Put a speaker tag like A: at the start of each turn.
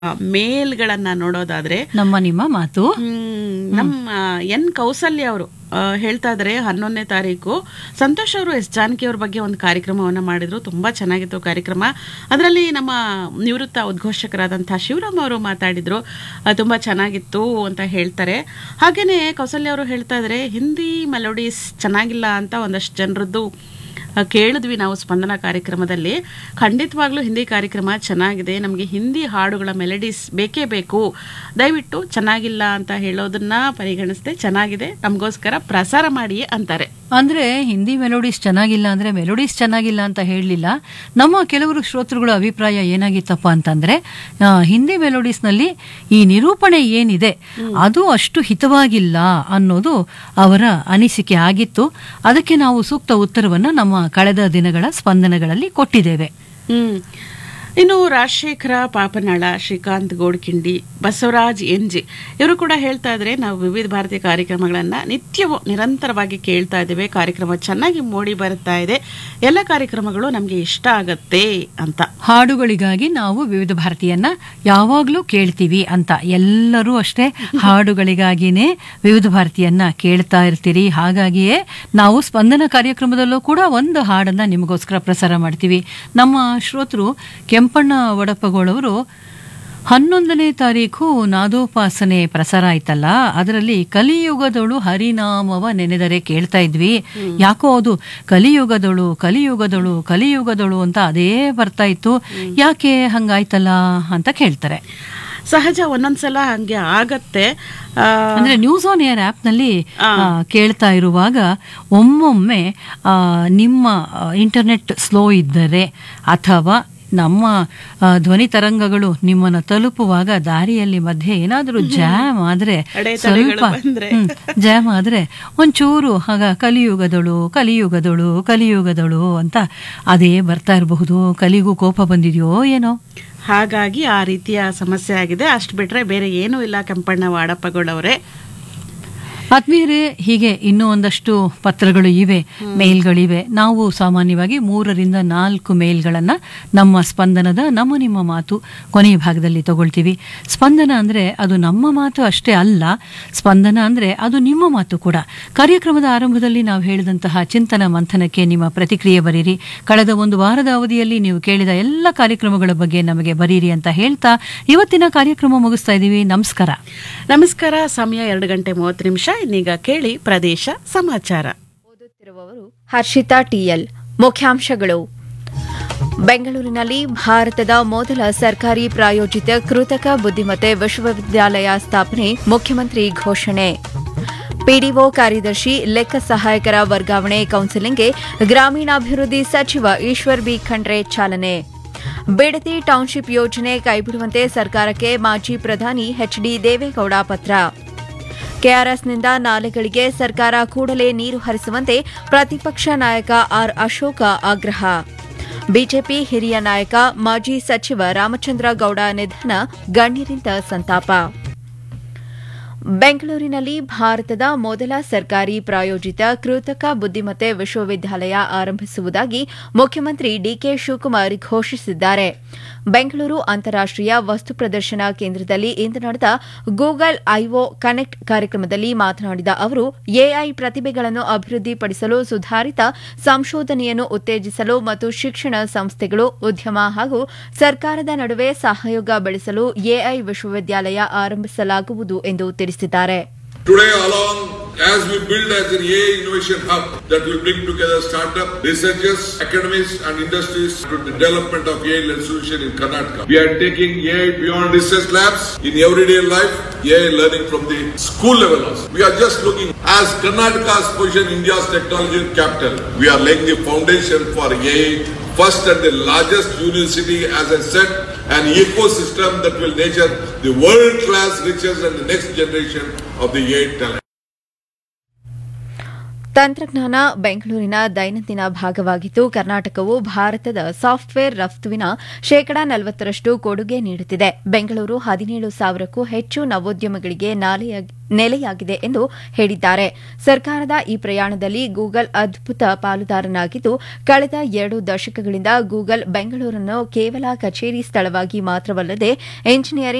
A: ಮೇಲ್ಗಳನ್ನ ನೋಡೋದಾದ್ರೆ
B: ನಮ್ಮ ನಿಮ್ಮ ಮಾತು
A: ಹ್ಮ್, ನಮ್ಮ ಎನ್ ಕೌಸಲ್ಯ ಅವರು ಹೇಳ್ತಾ ಇದ್ರೆ ಹನ್ನೊಂದನೇ ತಾರೀಕು ಸಂತೋಷ್ ಅವರು ಎಸ್ ಜಾನಕಿ ಅವ್ರ ಬಗ್ಗೆ ಒಂದು ಕಾರ್ಯಕ್ರಮವನ್ನ ಮಾಡಿದ್ರು ತುಂಬಾ ಚೆನ್ನಾಗಿತ್ತು ಕಾರ್ಯಕ್ರಮ ಅದರಲ್ಲಿ ನಮ್ಮ ನಿವೃತ್ತ ಉದ್ಘೋಷಕರಾದಂತಹ ಶಿವರಾಮ್ ಅವರು ಮಾತಾಡಿದ್ರು ಆ, ತುಂಬಾ ಚೆನ್ನಾಗಿತ್ತು ಅಂತ ಹೇಳ್ತಾರೆ ಹಾಗೇನೆ ಕೌಸಲ್ಯ ಅವರು ಹೇಳ್ತಾ ಇದ್ರೆ ಹಿಂದಿ ಮೆಲೋಡೀಸ್ ಚೆನ್ನಾಗಿಲ್ಲ ಅಂತ ಒಂದಷ್ಟು ಜನರದ್ದು ಆ, ಕೇಳಿದ್ವಿ ನಾವು ಸ್ಪಂದನ ಕಾರ್ಯಕ್ರಮದಲ್ಲಿ ಖಂಡಿತವಾಗ್ಲೂ ಹಿಂದಿ ಕಾರ್ಯಕ್ರಮ ಚೆನ್ನಾಗಿದೆ ನಮಗೆ ಹಿಂದಿ ಹಾಡುಗಳ ಮೆಲಡೀಸ್ ಬೇಕೇ ಬೇಕು ದಯವಿಟ್ಟು ಚೆನ್ನಾಗಿಲ್ಲ ಅಂತ ಹೇಳೋದನ್ನ ಪರಿಗಣಿಸದೆ ಚೆನ್ನಾಗಿದೆ ನಮಗೋಸ್ಕರ ಪ್ರಸಾರ ಮಾಡಿ ಅಂತಾರೆ
B: ಅಂದ್ರೆ ಹಿಂದಿ ಮೆಲೋಡೀಸ್ ಚೆನ್ನಾಗಿಲ್ಲ ಅಂದ್ರೆ ಮೆಲೋಡೀಸ್ ಚೆನ್ನಾಗಿಲ್ಲ ಅಂತ ಹೇಳಲಿಲ್ಲ ನಮ್ಮ ಕೆಲವರು ಶ್ರೋತೃಗಳ ಅಭಿಪ್ರಾಯ ಏನಾಗಿತ್ತಪ್ಪ ಅಂತಂದ್ರೆ ಆ, ಹಿಂದಿ ಮೆಲೋಡೀಸ್ನಲ್ಲಿ ಈ ನಿರೂಪಣೆ ಏನಿದೆ ಅದು ಅಷ್ಟು ಹಿತವಾಗಿಲ್ಲ ಅನ್ನೋದು ಅವರ ಅನಿಸಿಕೆ ಆಗಿತ್ತು ಅದಕ್ಕೆ ನಾವು ಸೂಕ್ತ ಉತ್ತರವನ್ನ ನಮ್ಮ ಕಳೆದ ದಿನಗಳ ಸ್ಪಂದನಗಳಲ್ಲಿ ಕೊಟ್ಟಿದ್ದೇವೆ
A: ಹ್ಮ್ ಇನ್ನು ರಾಜಶೇಖರ ಪಾಪನಾಳ ಶ್ರೀಕಾಂತ್ ಗೋಡ್ಕಿಂಡಿ ಬಸವರಾಜ್ ಎನ್ಜಿ ಇವರು ಕೂಡ ಹೇಳ್ತಾ ಇದ್ರೆ ನಾವು ವಿವಿಧ ಭಾರತೀಯ ಕಾರ್ಯಕ್ರಮಗಳನ್ನ ನಿತ್ಯವೂ ನಿರಂತರವಾಗಿ ಕೇಳ್ತಾ ಇದ್ದೇವೆ ಕಾರ್ಯಕ್ರಮ ಚೆನ್ನಾಗಿ ಮೂಡಿ ಬರ್ತಾ ಇದೆ ಎಲ್ಲ ಕಾರ್ಯಕ್ರಮಗಳು ನಮಗೆ ಇಷ್ಟ ಆಗತ್ತೆ ಅಂತ
B: ಹಾಡುಗಳಿಗಾಗಿ ನಾವು ವಿವಿಧ ಭಾರತೀಯನ್ನ ಯಾವಾಗಲೂ ಕೇಳ್ತೀವಿ ಅಂತ ಎಲ್ಲರೂ ಅಷ್ಟೇ ಹಾಡುಗಳಿಗಾಗಿನೇ ವಿವಿಧ ಭಾರತೀಯನ್ನ ಕೇಳ್ತಾ ಇರ್ತೀರಿ ಹಾಗಾಗಿಯೇ ನಾವು ಸ್ಪಂದನ ಕಾರ್ಯಕ್ರಮದಲ್ಲೂ ಕೂಡ ಒಂದು ಹಾಡನ್ನ ನಿಮಗೋಸ್ಕರ ಪ್ರಸಾರ ಮಾಡ್ತೀವಿ ನಮ್ಮ ಶ್ರೋತೃ ಕೆಂಪಣ್ಣ ವಡಪಗೋಳವರು ಹನ್ನೊಂದನೇ ತಾರೀಕು ನಾದೋಪಾಸನೆ ಪ್ರಸಾರ ಆಯ್ತಲ್ಲ ಅದರಲ್ಲಿ ಕಲಿಯುಗದಳು ಹರಿನಾಮವ ನೆನೆದರೆ ಕೇಳ್ತಾ ಇದ್ವಿ ಯಾಕೋ ಅದು ಕಲಿಯುಗದಳು ಕಲಿಯುಗದಳು ಕಲಿಯುಗದಳು ಅಂತ ಅದೇ ಬರ್ತಾ ಇತ್ತು ಯಾಕೆ ಹಂಗಾಯ್ತಲ್ಲ ಅಂತ ಕೇಳ್ತಾರೆ
A: ಸಹಜ ಒಂದೊಂದ್ಸಲ ಹಂಗೆ ಆಗತ್ತೆ ಆ,
B: ಅಂದ್ರೆ ನ್ಯೂಸ್ ಆನ್ ಏರ್ ಆಪ್ ನಲ್ಲಿ ಆ, ಕೇಳ್ತಾ ಇರುವಾಗ ಒಮ್ಮೊಮ್ಮೆ ಆ, ನಿಮ್ಮ ಇಂಟರ್ನೆಟ್ ಸ್ಲೋ ಇದ್ದರೆ ಅಥವಾ ನಮ್ಮ ಆ, ಧ್ವನಿ ತರಂಗಗಳು ನಿಮ್ಮನ್ನ ತಲುಪುವಾಗ ದಾರಿಯಲ್ಲಿ ಮಧ್ಯೆ ಏನಾದರೂ ಜಾಮ್ ಆದ್ರೆ
A: ಅಡೆತಡೆಗಳು
B: ಸ್ವಲ್ಪ
A: ಬಂದ್ರೆ.
B: ಹ್ಮ್, ಜಾಮ್ ಆದ್ರೆ ಒಂಚೂರು ಆಗ ಕಲಿಯುಗದಳು ಕಲಿಯುಗದಳು ಕಲಿಯುಗದಳು ಅಂತ ಅದೇ ಬರ್ತಾ ಇರಬಹುದು ಕಲಿಗೂ ಕೋಪ ಬಂದಿದೆಯೋ ಏನೋ
A: ಹಾಗಾಗಿ ಆ ರೀತಿಯ ಸಮಸ್ಯೆ ಆಗಿದೆ ಅಷ್ಟು ಬಿಟ್ರೆ ಬೇರೆ ಏನೂ ಇಲ್ಲ ಕೆಂಪಣ್ಣ ವಾಡಪ್ಪಗೌಡವರೇ
B: ಆತ್ಮೀಯರೇ ಹೀಗೆ ಇನ್ನೂ ಒಂದಷ್ಟು ಪತ್ರಗಳು ಇವೆ ಮೇಲ್ಗಳಿವೆ ನಾವು ಸಾಮಾನ್ಯವಾಗಿ ಮೂರರಿಂದ ನಾಲ್ಕು ಮೇಲ್ಗಳನ್ನ ನಮ್ಮ ಸ್ಪಂದನದ ನಮ್ಮ ನಿಮ್ಮ ಮಾತು ಕೊನೆಯ ಭಾಗದಲ್ಲಿ ತಗೊಳ್ತೀವಿ ಸ್ಪಂದನ ಅಂದ್ರೆ ಅದು ನಮ್ಮ ಮಾತು ಅಷ್ಟೇ ಅಲ್ಲ ಸ್ಪಂದನ ಅಂದ್ರೆ ಅದು ನಿಮ್ಮ ಮಾತು ಕೂಡ ಕಾರ್ಯಕ್ರಮದ ಆರಂಭದಲ್ಲಿ ನಾವು ಹೇಳಿದಂತಹ ಚಿಂತನ ಮಂಥನಕ್ಕೆ ನಿಮ್ಮ ಪ್ರತಿಕ್ರಿಯೆ ಬರೀರಿ ಕಳೆದ ಒಂದು ವಾರದ ಅವಧಿಯಲ್ಲಿ ನೀವು ಕೇಳಿದ ಎಲ್ಲ ಕಾರ್ಯಕ್ರಮಗಳ ಬಗ್ಗೆ ನಮಗೆ ಬರೀರಿ ಅಂತ ಹೇಳ್ತಾ ಇವತ್ತಿನ ಕಾರ್ಯಕ್ರಮ ಮುಗಿಸ್ತಾ ಇದ್ದೀವಿ ನಮಸ್ಕಾರ
A: ನಮಸ್ಕಾರ ಸಮಯ ಎರಡು ಗಂಟೆ ಮೂವತ್ತು ನಿಮಿಷ ಇನ್ನೀಗ ಕೇಳಿ ಪ್ರದೇಶ ಸಮಾಚಾರ
C: ಓದುತ್ತಿರುವವರು ಹರ್ಷಿತಾ ಟಿಎಲ್ ಮುಖ್ಯಾಂಶಗಳು ಬೆಂಗಳೂರಿನಲ್ಲಿ ಭಾರತದ ಮೊದಲ ಸರ್ಕಾರಿ ಪ್ರಾಯೋಜಿತ ಕೃತಕ ಬುದ್ದಿಮತ್ತೆ ವಿಶ್ವವಿದ್ಯಾಲಯ ಸ್ಥಾಪನೆ ಮುಖ್ಯಮಂತ್ರಿ ಘೋಷಣೆ ಪಿಡಿಒ ಕಾರ್ಯದರ್ಶಿ ಲೆಕ್ಕ ಸಹಾಯಕರ ವರ್ಗಾವಣೆ ಕೌನ್ಸಿಲಿಂಗ್ಗೆ ಗ್ರಾಮೀಣಾಭಿವೃದ್ಧಿ ಸಚಿವ ಈಶ್ವರ್ ಬಿ ಖಂಡ್ರೆ ಚಾಲನೆ ಬಿಡತಿ ಟೌನ್ಶಿಪ್ ಯೋಜನೆ ಕೈಬಿಡುವಂತೆ ಸರ್ಕಾರಕ್ಕೆ ಮಾಜಿ ಪ್ರಧಾನಿ ಎಚ್ಡಿ ದೇವೇಗೌಡ ಪತ್ರ ಕೆಆರ್ಎಸ್ನಿಂದ ನಾಲೆಗಳಿಗೆ ಸರ್ಕಾರ ಕೂಡಲೇ ನೀರು ಹರಿಸುವಂತೆ ಪ್ರತಿಪಕ್ಷ ನಾಯಕ ಆರ್ ಅಶೋಕ ಆಗ್ರಹ ಬಿಜೆಪಿ ಹಿರಿಯ ನಾಯಕ ಮಾಜಿ ಸಚಿವ ರಾಮಚಂದ್ರ ಗೌಡ ನಿಧನ ಗಣ್ಯರಿಂದ ಸಂತಾಪ ಬೆಂಗಳೂರಿನಲ್ಲಿ ಭಾರತದ ಮೊದಲ ಸರ್ಕಾರಿ ಪ್ರಾಯೋಜಿತ ಕೃತಕ ಬುದ್ದಿಮತ್ತೆ ವಿಶ್ವವಿದ್ಯಾಲಯ ಆರಂಭಿಸುವುದಾಗಿ ಮುಖ್ಯಮಂತ್ರಿ ಡಿಕೆ ಶಿವಕುಮಾರ್ ಘೋಷಿಸಿದ್ದಾರೆ ಬೆಂಗಳೂರು ಅಂತಾರಾಷ್ಟೀಯ ವಸ್ತು ಪ್ರದರ್ಶನ ಕೇಂದ್ರದಲ್ಲಿ ಇಂದು ನಡೆದ ಗೂಗಲ್ ಐಒ ಕನೆಕ್ಟ್ ಕಾರ್ಯಕ್ರಮದಲ್ಲಿ ಮಾತನಾಡಿದ ಅವರು ಎಐ ಪ್ರತಿಭೆಗಳನ್ನು ಅಭಿವೃದ್ಧಿಪಡಿಸಲು ಸುಧಾರಿತ ಸಂಶೋಧನೆಯನ್ನು ಉತ್ತೇಜಿಸಲು ಮತ್ತು ಶಿಕ್ಷಣ ಸಂಸ್ಥೆಗಳು ಉದ್ಯಮ ಹಾಗೂ ಸರ್ಕಾರದ ನಡುವೆ ಸಹಯೋಗ ಬೆಳೆಸಲು ಎಐ ವಿಶ್ವವಿದ್ಯಾಲಯ ಆರಂಭಿಸಲಾಗುವುದು ಎಂದು ತಿಳಿಸಿದ್ದಾರೆ
D: Today along, as we build as an AI innovation hub that will bring together startup, researchers, academics and industries to the development of AI-led solution in Karnataka. We are taking AI beyond research labs in everyday life, AI learning from the school level also. We are just looking as Karnataka's position India's technology capital. We are laying the foundation for AI first and the largest university, as I said, an ecosystem that will nurture the world-class riches and the next generation of the AI talent.
C: ತಂತ್ರಜ್ಞಾನ ಬೆಂಗಳೂರಿನ ದೈನಂದಿನ ಭಾಗವಾಗಿದ್ದು ಕರ್ನಾಟಕವು ಭಾರತದ software ರಫ್ತುವಿನ ಶೇಕಡಾ ನಲವತ್ತರಷ್ಟು ಕೊಡುಗೆ ನೀಡುತ್ತಿದೆ ಬೆಂಗಳೂರು ಹದಿನೇಳು ಸಾವಿರಕ್ಕೂ ಹೆಚ್ಚು ನವೋದ್ಯಮಗಳಿಗೆ ನೆಲೆಯಾಗಿದೆ ಎಂದು ಹೇಳಿದ್ದಾರೆ ಸರ್ಕಾರದ ಈ ಪ್ರಯಾಣದಲ್ಲಿ ಗೂಗಲ್ ಅದ್ಭುತ ಪಾಲುದಾರನಾಗಿದ್ದು ಕಳೆದ ಎರಡು ದಶಕಗಳಿಂದ ಗೂಗಲ್ ಬೆಂಗಳೂರನ್ನು ಕೇವಲ ಕಚೇರಿ ಸ್ಥಳವಾಗಿ ಮಾತ್ರವಲ್ಲದೆ ಎಂಜಿನಿಯರಿಂಗ್